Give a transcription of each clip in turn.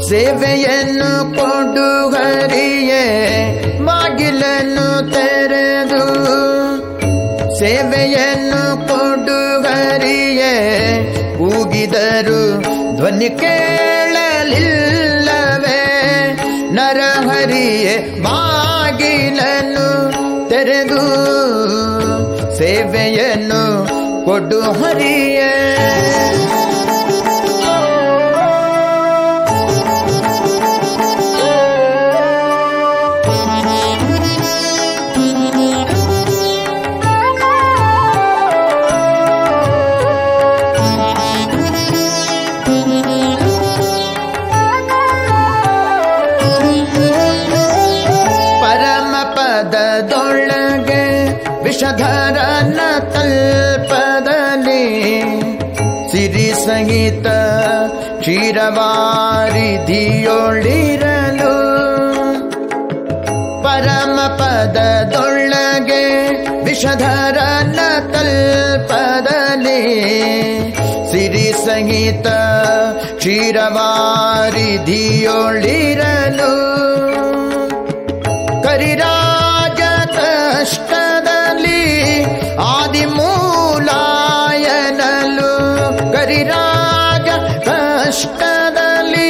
ಸೇವೆಯನ್ನು ಕೊಡು ಹರಿಯೇ ಬಾಗಿಲನ್ನು ತೆರೆದು ಸೇವೆಯನ್ನು ಕೊಡು ಹರಿಯೇ ಕೂಗಿದರು ಧ್ವನಿ ಕೇಳಲಿಲ್ಲವೇ ನರಹರಿಯೇ ಬಾಗಿಲನ್ನು ತೆರೆದು ಸೇವೆಯನ್ನು ಕೊಡು ಹರಿಯೇ ಪರಮ ಪದದೊಳಗೆ ವಿಷಧರನ ತಲ್ಪದಲ್ಲಿ ಸಿರಿ ಸಹಿತ ಕ್ಷೀರವಾರಿಧಿಯೊಳಿರಲು ಪರಮ ಪದದೊಳಗೆ ವಿಷಧರನ ತಲ್ಪದಲ್ಲಿ ಸಿರಿ ಸಹಿತ ಕ್ಷೀರವಾರಿಧಿಯೊಳಿರಲು ಕರಿರಾಜ ಕಷ್ಟದಲ್ಲಿ ಆದಿಮೂಲಾಯನಲು ಕರಿರಾಜ ಕಷ್ಟದಲ್ಲಿ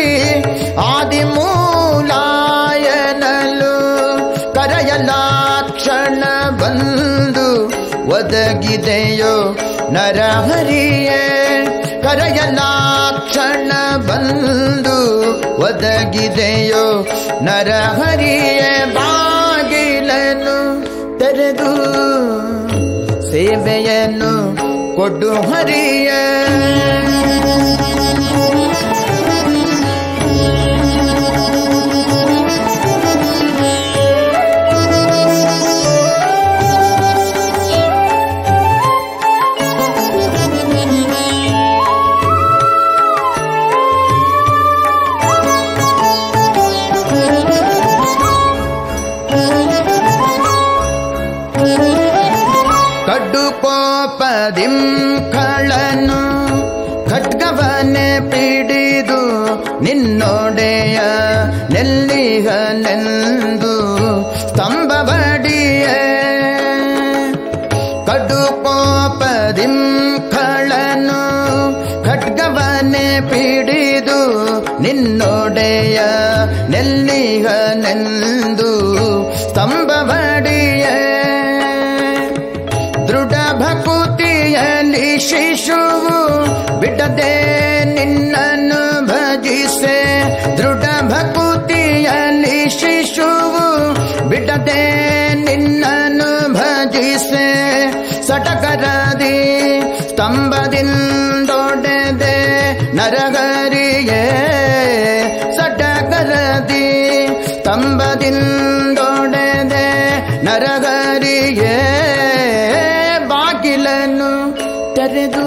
ಆದಿಮೂಲಾಯನಲು ಕರೆಯಲಾಕ್ಷಣ ಬಂದು ಒದಗಿದೆಯೋ ನರಹರಿಯೇ ಕರೆಯಲಾಕ್ಷಣ ಬಂದು ಒದಗಿದೆಯೋ ನರಹರಿಯೇ ಬಾಗಿಲನ್ನು ತೆರೆದು ಸೇವೆಯನ್ನು ಕೊಡು ಹರಿಯ ಕಡ್ಡು ಕೋಪದಿಂ ಕಳನು ಖಡ್ಗವನೆ ಪಿಡಿದು ನಿನ್ನೊಡೆಯ ನೆಲ್ಲಿಗನೆಂದು ಸ್ತಂಭವಡಿಯೇ ಕಡು ಕೋಪದಿಂ ಕಳನು ಖಡ್ಗವನೆ ಪಿಡಿದು ನಿನ್ನೊಡೆಯ ನೆಲ್ಲಿಗನೆಂದು ಸ್ತಂಭವಡಿಯೇ ದೃಢ ಭಕುತಿಯಲ್ಲಿ ಶಿಶುವು ಬಿಡದೆ ನಿನ್ನನ್ನು ಭಜಿಸೆ ದೃಢ ಭಕುತಿಯಲ್ಲಿ ಶಿಶುವು ಬಿಡದೆ ನಿನ್ನನ್ನು ಭಜಿಸೆ ಸಟಕರದಿ ಸ್ತಂಭದಿಂದೊಡೆದೆ ನರಗರಿಯೇ ಸಟಕರದಿ ಸ್ತಂಭದಿಂದೊಡೆದೆ ನರಗರಿಯೇ ಬಾಗಿಲನ್ನು ತೆರೆದು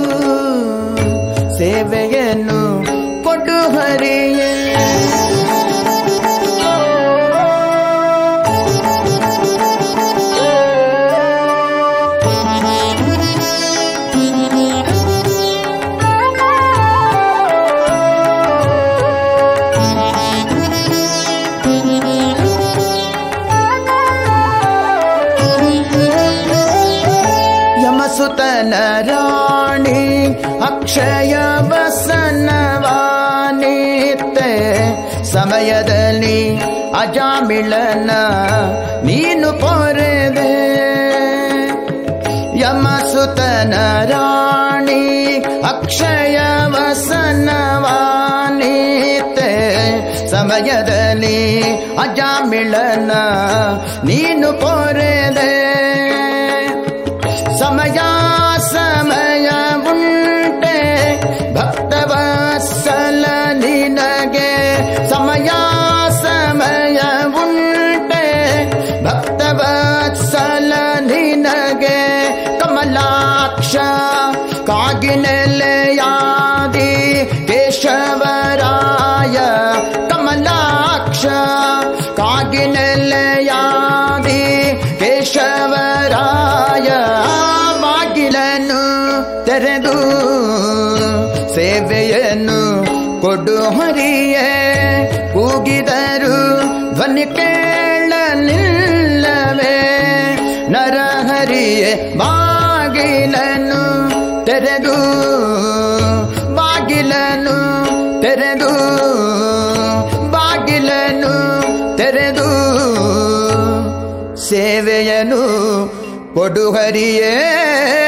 ಸೇವೆಯನ್ನು ಕೊಡು ಹರಿಯೇ ಯಮಸುತನ ರಾಣಿ ಅಕ್ಷಯ ವಸನವಾನಿತ್ತೆ ಸಮಯದಲ್ಲಿ ಅಜಾಮಿಳನ ನೀನು ಪೊರೆದೆ ಯಮಸುತನ ರಾಣಿ ಅಕ್ಷಯ ವಸನವಾನಿತ್ತೆ ಸಮಯದಲ್ಲಿ ಅಜಾಮಿಳನ ನೀನು ಪೊರೆದೆ ಸಮಯ ಸಮಯ ಉಂಟೆ ಭಕ್ತವತ್ಸಲ ನಿನಗೆ ಸಮಯ ಸಮಯ ಉಂಟೆ ಭಕ್ತವತ್ಸಲ ನಿನಗೆ ಕಮಲಾಕ್ಷ ಕಾಗಿನೆಲೆಯಾದಿ ಕೇಶವರಾಯ ಕಮಲಾಕ್ಷ ಕಾಗಿನೆಲೆಯಾದಿ ಕೇಶವರಾಯ ಬಾಗಿಲನ್ನು ತೆರೆದು ಸೇವೆಯನ್ನು ಕೊಡು ಹರಿಯೇ ಕೂಗಿದರು ಧ್ವನಿ ಕೇಳಲಿಲ್ಲವೇ ನರಹರಿಯೇ ಬಾಗಿಲನು ತೆರೆದು ಬಾಗಿಲನು ತೆರೆದು ಬಾಗಿಲನು ತೆರೆದು ಸೇವೆಯನು ಕೊಡು ಹರಿಯೇ